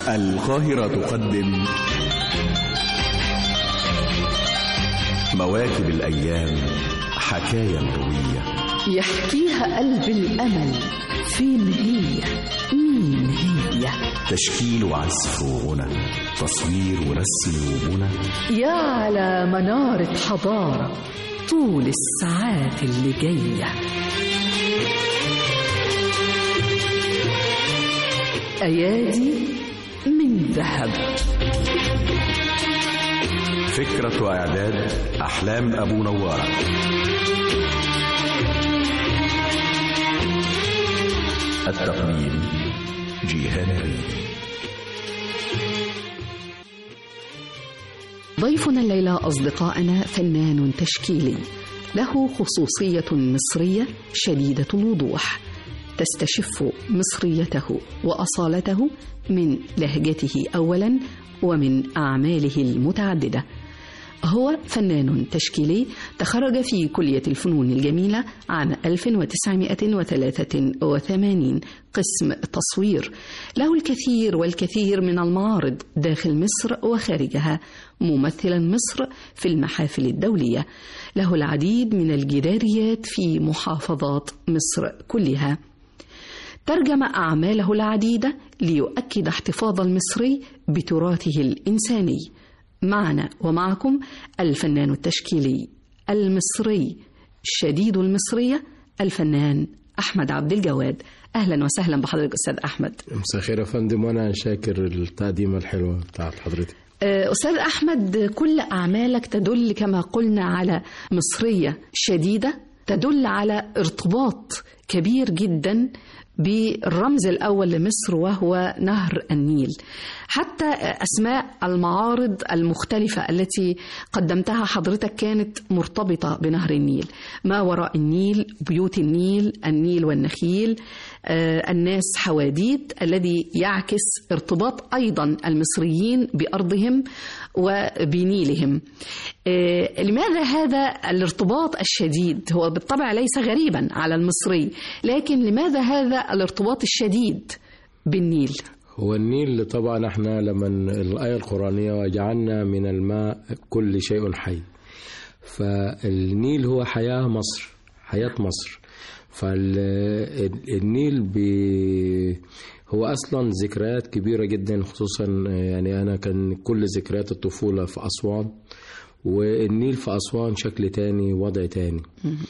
القاهرة تقدم مواكب الأيام حكاية روية يحكيها قلب الأمل فين هي مين هي تشكيل وعزف وغنى تصوير ورسم وبنى يا على منارة حضارة طول الساعات اللي جاية أيادي من ذهب فكرة وإعداد أحلام أبو نوارة التقديم جيهان ريدي ضيفنا الليلة أصدقائنا فنان تشكيلي له خصوصية مصرية شديدة الوضوح تستشف مصريته وأصالته من لهجته أولا ومن أعماله المتعددة هو فنان تشكيلي تخرج في كلية الفنون الجميلة عام 1983 قسم تصوير له الكثير والكثير من المعارض داخل مصر وخارجها ممثلا مصر في المحافل الدولية له العديد من الجداريات في محافظات مصر كلها ترجم أعماله العديدة ليؤكد احتفاظ المصري بتراثه الإنساني معنا ومعكم الفنان التشكيلي المصري شديد المصرية الفنان أحمد عبد الجواد أهلا وسهلا بحضرتك أستاذ أحمد مساء الخير يا فندم وانا شاكر التقديمه الحلوه بتاعت حضرتك أستاذ أحمد كل أعمالك تدل كما قلنا على مصرية شديدة تدل على ارتباط كبير جدا بالرمز الأول لمصر وهو نهر النيل حتى أسماء المعارض المختلفة التي قدمتها حضرتك كانت مرتبطة بنهر النيل ما وراء النيل بيوت النيل النيل والنخيل آه، الناس حواديت الذي يعكس ارتباط أيضا المصريين بأرضهم وبنيلهم آه، لماذا هذا الارتباط الشديد هو بالطبع ليس غريبا على المصري لكن لماذا هذا الارتباط الشديد بالنيل هو النيل طبعا احنا لما الآية القرآنية وجعلنا من الماء كل شيء حي فالنيل هو حياة مصر حياة مصر فالنيل بي هو اصلا ذكريات كبيره جدا خصوصا يعني انا كان كل ذكريات الطفوله في اسوان والنيل في اسوان شكل تاني وضع تاني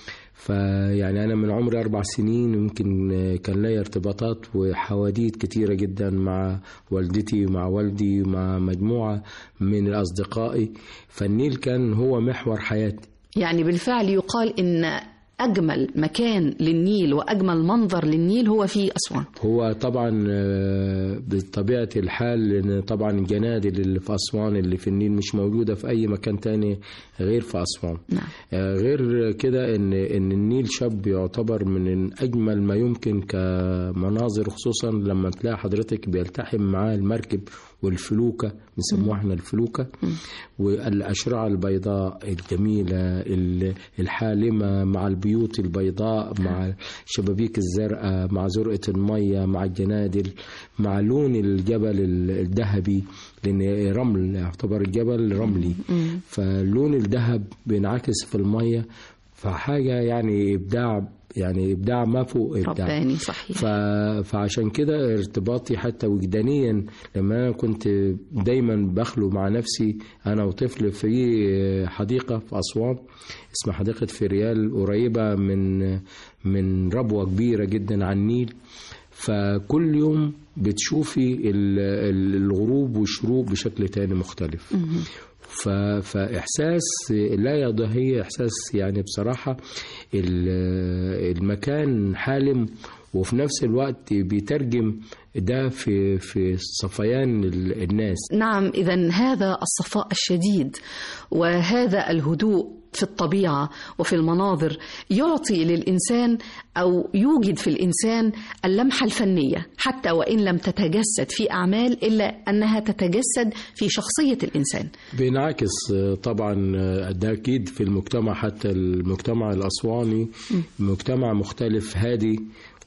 فيعني انا من عمري اربع سنين يمكن كان لي ارتباطات وحواديت كتيره جدا مع والدتي ومع والدي ومع مجموعه من اصدقائي فالنيل كان هو محور حياتي يعني بالفعل يقال إن أجمل مكان للنيل وأجمل منظر للنيل هو في أسوان هو طبعا آه، بطبيعة الحال لأن طبعا الجنادل اللي في أسوان اللي في النيل مش موجودة في أي مكان تاني غير في أسوان نعم. آه، غير كده إن إن النيل شاب يعتبر من أجمل ما يمكن كمناظر خصوصا لما تلاقي حضرتك بيلتحم معاه المركب والفلوكة بنسموها احنا الفلوكة والأشرعة البيضاء الجميلة ال- الحالمة مع البيوت البيضاء مع الشبابيك الزرقاء مع زرقة المية مع الجنادل مع لون الجبل ال- الذهبي لأن رمل يعتبر الجبل رملي فلون الذهب بينعكس في المية فحاجة يعني إبداع يعني إبداع ما فوق إبداع رباني صحيح ف... فعشان كده ارتباطي حتى وجدانيا لما انا كنت دايما بخلو مع نفسي انا وطفل في حديقه في اسوان اسمها حديقه فريال قريبه من من ربوه كبيره جدا على النيل فكل يوم بتشوفي ال- ال- الغروب والشروق بشكل تاني مختلف ف... فإحساس لا يضاهي إحساس يعني بصراحة ال- المكان حالم وفي نفس الوقت بيترجم ده في في صفيان ال- الناس نعم إذا هذا الصفاء الشديد وهذا الهدوء في الطبيعة وفي المناظر يعطي للإنسان أو يوجد في الإنسان اللمحة الفنية حتى وإن لم تتجسد في أعمال إلا أنها تتجسد في شخصية الإنسان بينعكس طبعا ده اكيد في المجتمع حتى المجتمع الاسواني مجتمع مختلف هادي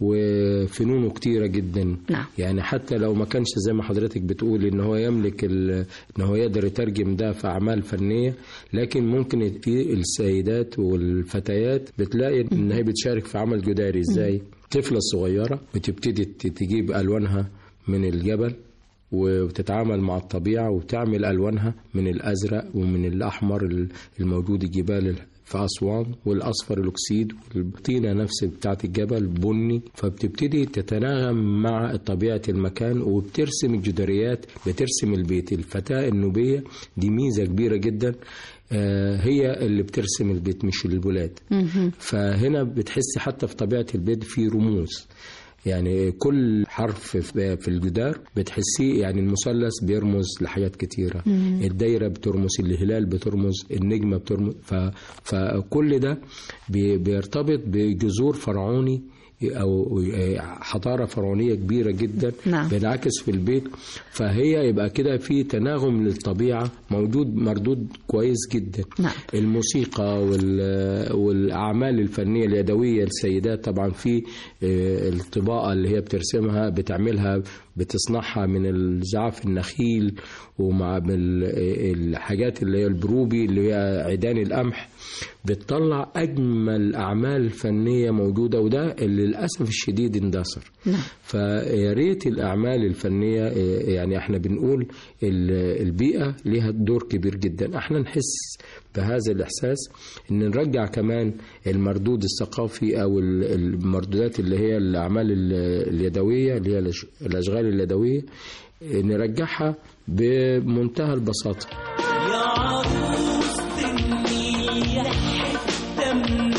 وفنونه كتيرة جدا نعم. يعني حتى لو ما كانش زي ما حضرتك بتقول ان هو يملك ال- ان هو يقدر يترجم ده في اعمال فنيه لكن ممكن ي- السيدات والفتيات بتلاقي ان هي بتشارك في عمل جداري ازاي طفله صغيره بتبتدي ت- تجيب الوانها من الجبل وتتعامل مع الطبيعة وتعمل ألوانها من الأزرق ومن الأحمر ال- الموجود الجبال في أسوان والأصفر الأكسيد والطينة نفس بتاعة الجبل بني فبتبتدي تتناغم مع طبيعة المكان وبترسم الجداريات بترسم البيت الفتاة النوبية دي ميزة كبيرة جدا آه، هي اللي بترسم البيت مش الولاد فهنا بتحس حتى في طبيعة البيت في رموز يعني كل حرف في في الجدار بتحسيه يعني المثلث بيرمز لحاجات كتيرة الدايرة بترمز الهلال بترمز النجمة بترمز ف فكل ده بي- بيرتبط بجذور فرعوني او حضاره فرعونيه كبيره جدا نعم. بينعكس في البيت فهي يبقى كده في تناغم للطبيعه موجود مردود كويس جدا نعم. الموسيقى وال- والاعمال الفنيه اليدويه السيدات طبعا في آه، الطباقه اللي هي بترسمها بتعملها بتصنعها من الزعف النخيل ومع بال- الحاجات اللي هي البروبي اللي هي عيدان القمح بتطلع اجمل اعمال فنيه موجوده وده اللي للاسف الشديد اندثر نعم. فيا ريت الاعمال الفنيه آه، يعني احنا بنقول ال- البيئه ليها دور كبير جدا احنا نحس بهذا الاحساس ان نرجع كمان المردود الثقافي او ال- المردودات اللي هي الاعمال ال- اليدويه اللي هي الأش- الاشغال اليدويه آه، نرجعها بمنتهى البساطه يا عروس النيل يا حتة من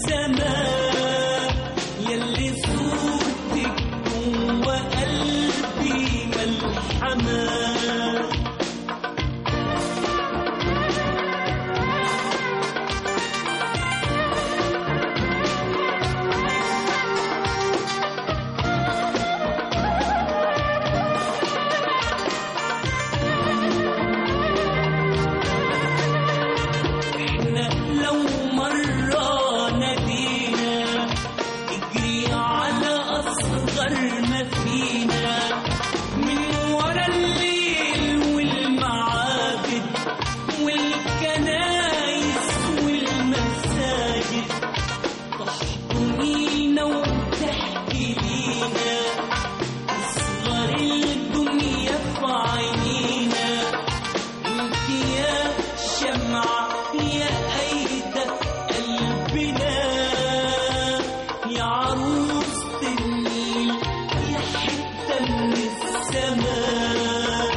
السماء يلي صوتك جوا قلبي ملحمة احنا لو مرة نادينا اجري على اصغر ما فينا من ورا الليل والمعابد والكنايس والمساجد تحضنينا وتحكي لينا اصغر الدنيا في عينينا انت يا شمعة يا أيدة قلبنا يا عروسة النيل يا حتة من السماء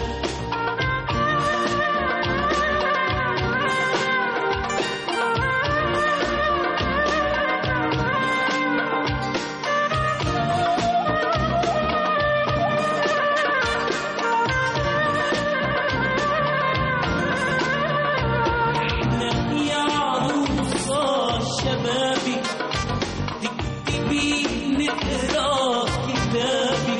احنا يا عروسة شبابي تكتبي نقرا كتابي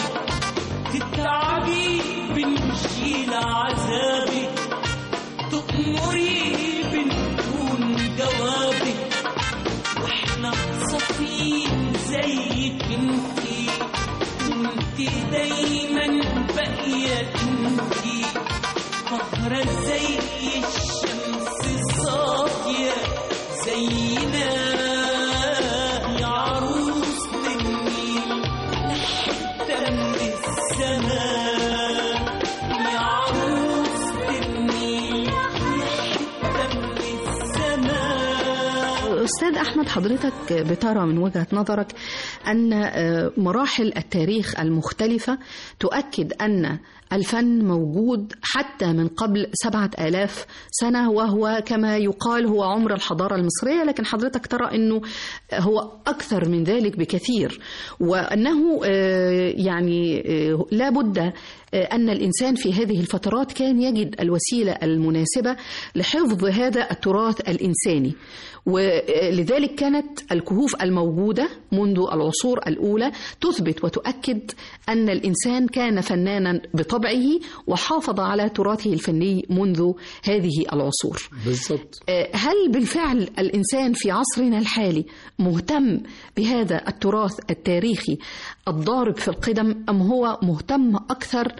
تتعبي بنشيل عذابي تأمري بنكون جوابك واحنا صافيين زيك انتي وانتي دايما باقية انتي طهرة زي الشمس صافية زينا يا عروسة النيل لحتة من السماء يا عروسة النيل لحتة من السماء أستاذ أحمد حضرتك بترى من وجهة نظرك أن آه، مراحل التاريخ المختلفة تؤكد أن الفن موجود حتى من قبل سبعة آلاف سنة وهو كما يقال هو عمر الحضارة المصرية لكن حضرتك ترى أنه هو أكثر من ذلك بكثير وأنه آه، يعني آه، لا بد آه، أن الإنسان في هذه الفترات كان يجد الوسيلة المناسبة لحفظ هذا التراث الإنساني ولذلك كانت الكهوف الموجودة منذ العصور العصور الأولى تثبت وتؤكد أن الإنسان كان فنانا بطبعه وحافظ على تراثه الفني منذ هذه العصور بالظبط آه، هل بالفعل الإنسان في عصرنا الحالي مهتم بهذا التراث التاريخي الضارب في القدم أم هو مهتم أكثر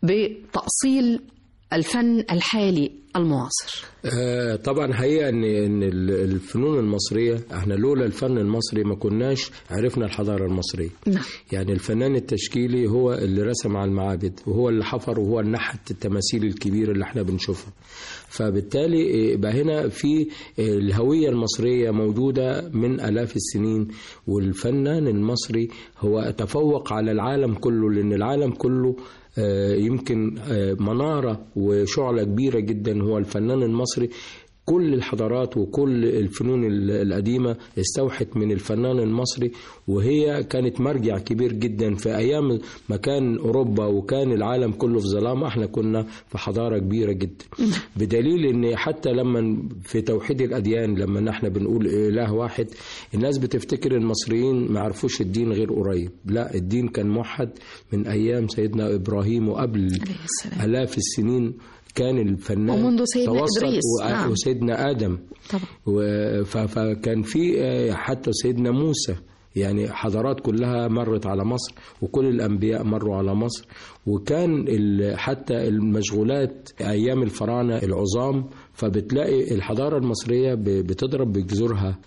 بتأصيل الفن الحالي المعاصر آه، طبعا حقيقة ان ان ال- الفنون المصرية احنا لولا الفن المصري ما كناش عرفنا الحضارة المصرية نعم يعني الفنان التشكيلي هو اللي رسم على المعابد وهو اللي حفر وهو اللي نحت التماثيل الكبيرة اللي احنا بنشوفها فبالتالي آه، يبقى هنا في آه، الهوية المصرية موجودة من آلاف السنين والفنان المصري هو تفوق على العالم كله لأن العالم كله آه، يمكن آه، منارة وشعلة كبيرة جدا هو الفنان المصري كل الحضارات وكل الفنون ال- القديمة استوحت من الفنان المصري وهي كانت مرجع كبير جدا في أيام ما كان أوروبا وكان العالم كله في ظلام احنا كنا في حضارة كبيرة جدا بدليل ان حتى لما في توحيد الأديان لما نحن بنقول إله واحد الناس بتفتكر المصريين ما عرفوش الدين غير قريب لا الدين كان موحد من أيام سيدنا إبراهيم وقبل عليه السلام آلاف السنين كان الفنان ومنذ سيدنا توسط إدريس، و- نعم. وسيدنا آدم طبعا و- ف- فكان في آه، حتى سيدنا موسى يعني حضارات كلها مرت على مصر وكل الأنبياء مروا على مصر وكان ال- حتى المشغولات أيام الفراعنة العظام فبتلاقي الحضارة المصرية ب- بتضرب بجذورها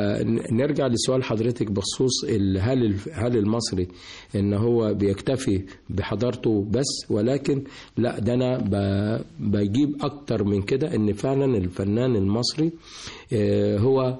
فنرجع لسؤال حضرتك بخصوص ال- هل الف- هل المصري ان هو بيكتفي بحضارته بس ولكن لا ده انا ب- بجيب اكتر من كده ان فعلا الفنان المصري آه، هو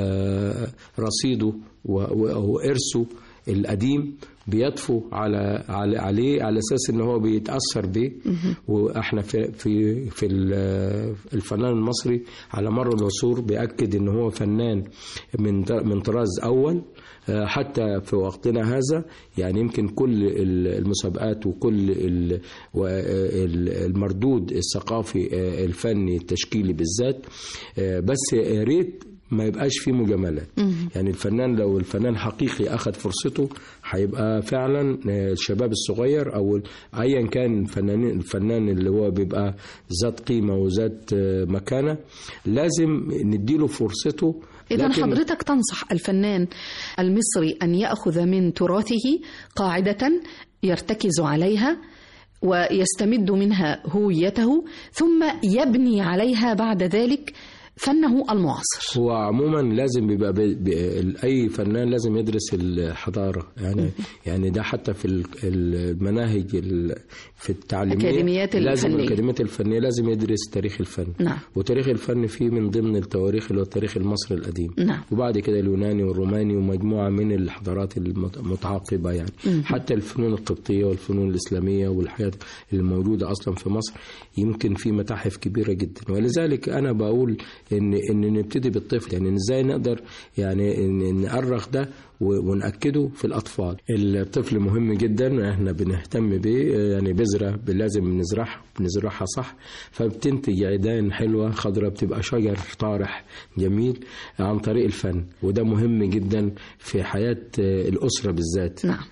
آه، رصيده و- و- وارثه القديم بيطفو على على عليه على اساس ان هو بيتاثر بيه واحنا في في في ال- الفنان المصري على مر العصور بياكد ان هو فنان من من طراز اول آه، حتى في وقتنا هذا يعني يمكن كل ال- المسابقات وكل ال- و- ال- المردود الثقافي آه، الفني التشكيلي بالذات آه، بس يا ريت ما يبقاش فيه مجاملات يعني الفنان لو الفنان حقيقي اخذ فرصته هيبقى فعلا آه، الشباب الصغير او ال- ايا كان الفنان الفنان اللي هو بيبقى ذات قيمه وذات آه، مكانه لازم نديله فرصته إذا لكن- حضرتك تنصح الفنان المصري أن يأخذ من تراثه قاعدة يرتكز عليها ويستمد منها هويته ثم يبني عليها بعد ذلك فنه المعاصر هو عموما لازم بيبقى بي بي اي فنان لازم يدرس الحضاره يعني يعني ده حتى في ال- المناهج ال- في التعليميه أكاديميات لازم الفنية. الاكاديميات الفنيه لازم يدرس تاريخ الفن نعم. وتاريخ الفن فيه من ضمن التواريخ اللي هو التاريخ المصري القديم نعم. وبعد كده اليوناني والروماني ومجموعه من الحضارات المت- المتعاقبه يعني حتى الفنون القبطيه والفنون الاسلاميه والحاجات اللي موجوده اصلا في مصر يمكن في متاحف كبيره جدا ولذلك انا بقول ان ان نبتدي بالطفل يعني ازاي نقدر يعني إن نأرخ ده و- ونأكده في الأطفال الطفل مهم جدا احنا بنهتم بيه يعني بذرة لازم نزرعها بنزرعها صح فبتنتج عيدان حلوة خضراء بتبقى شجر طارح جميل عن طريق الفن وده مهم جدا في حياة الأسرة بالذات نعم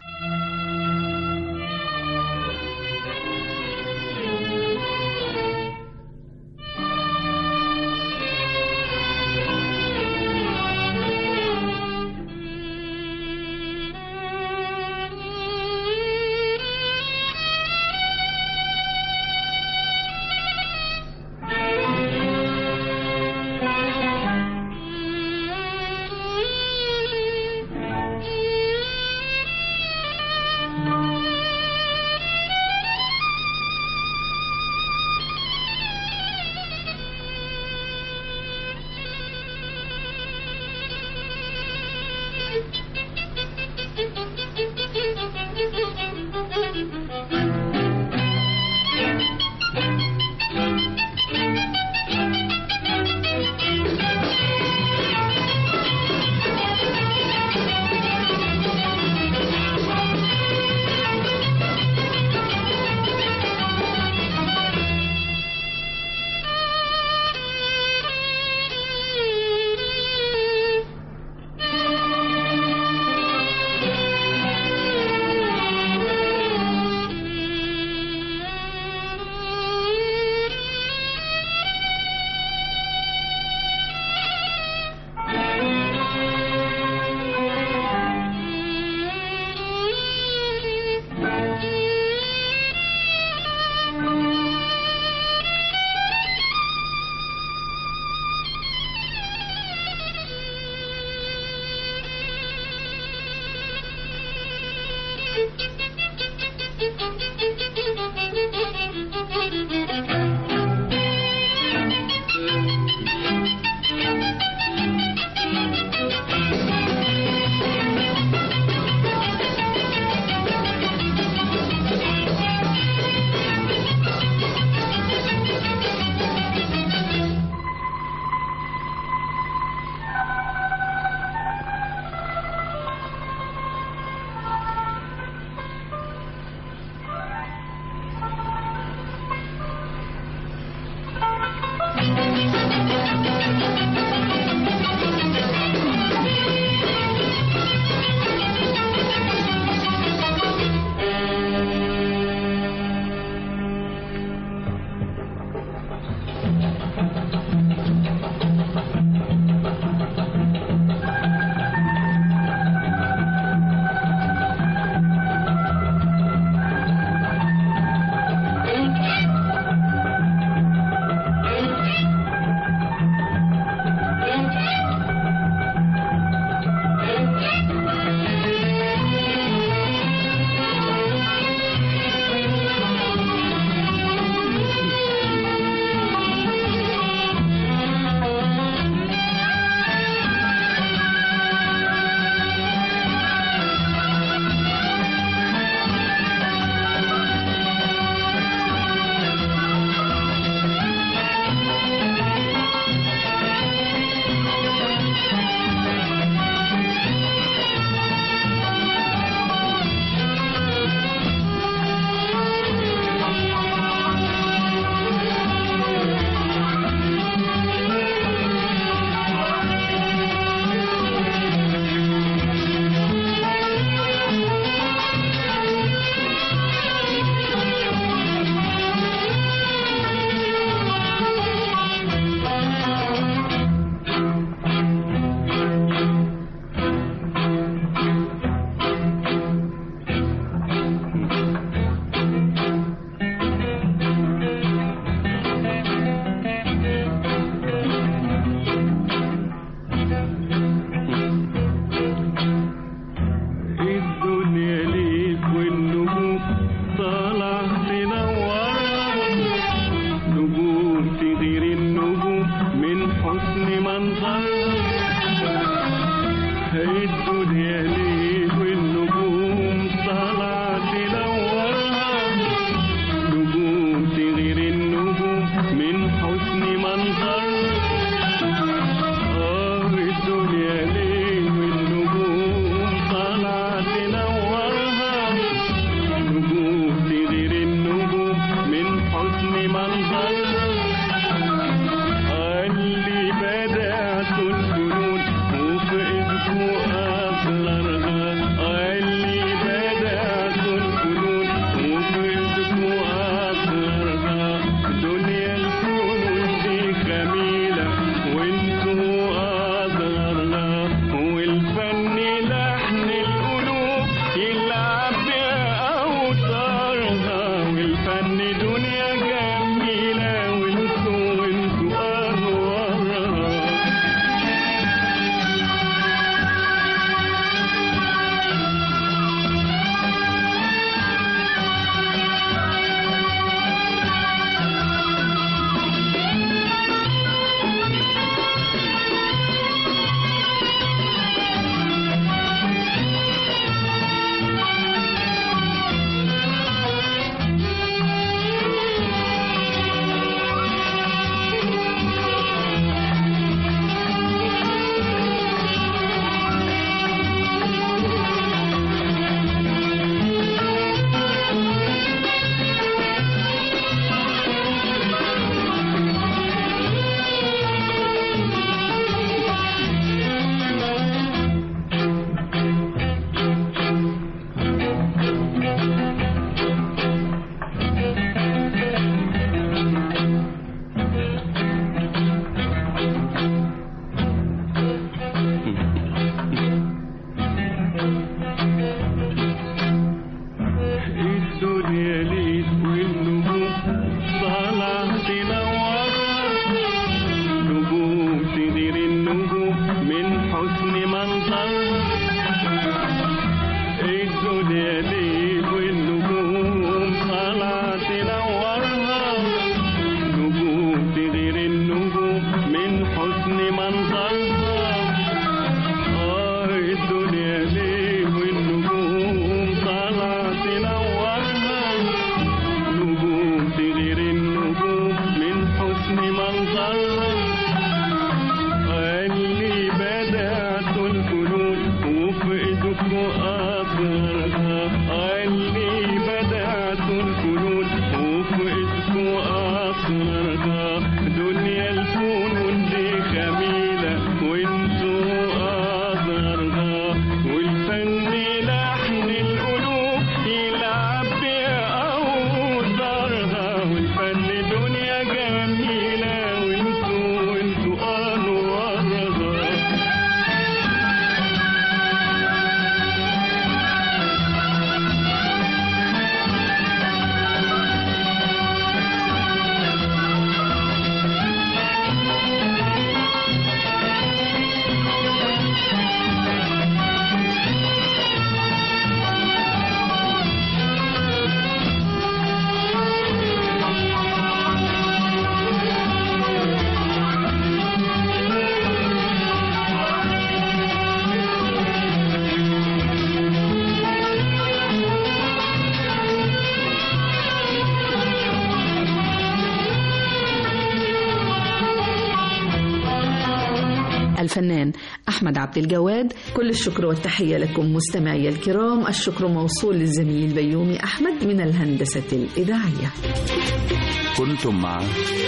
الفنان أحمد عبد الجواد كل الشكر والتحية لكم مستمعي الكرام الشكر موصول للزميل البيومي أحمد من الهندسة الإذاعية كنتم مع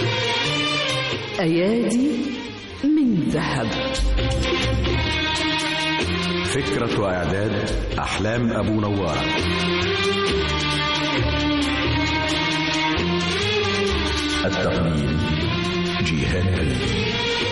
أيادي من ذهب فكرة وإعداد أحلام أبو نوارة التقديم جيهان ريدي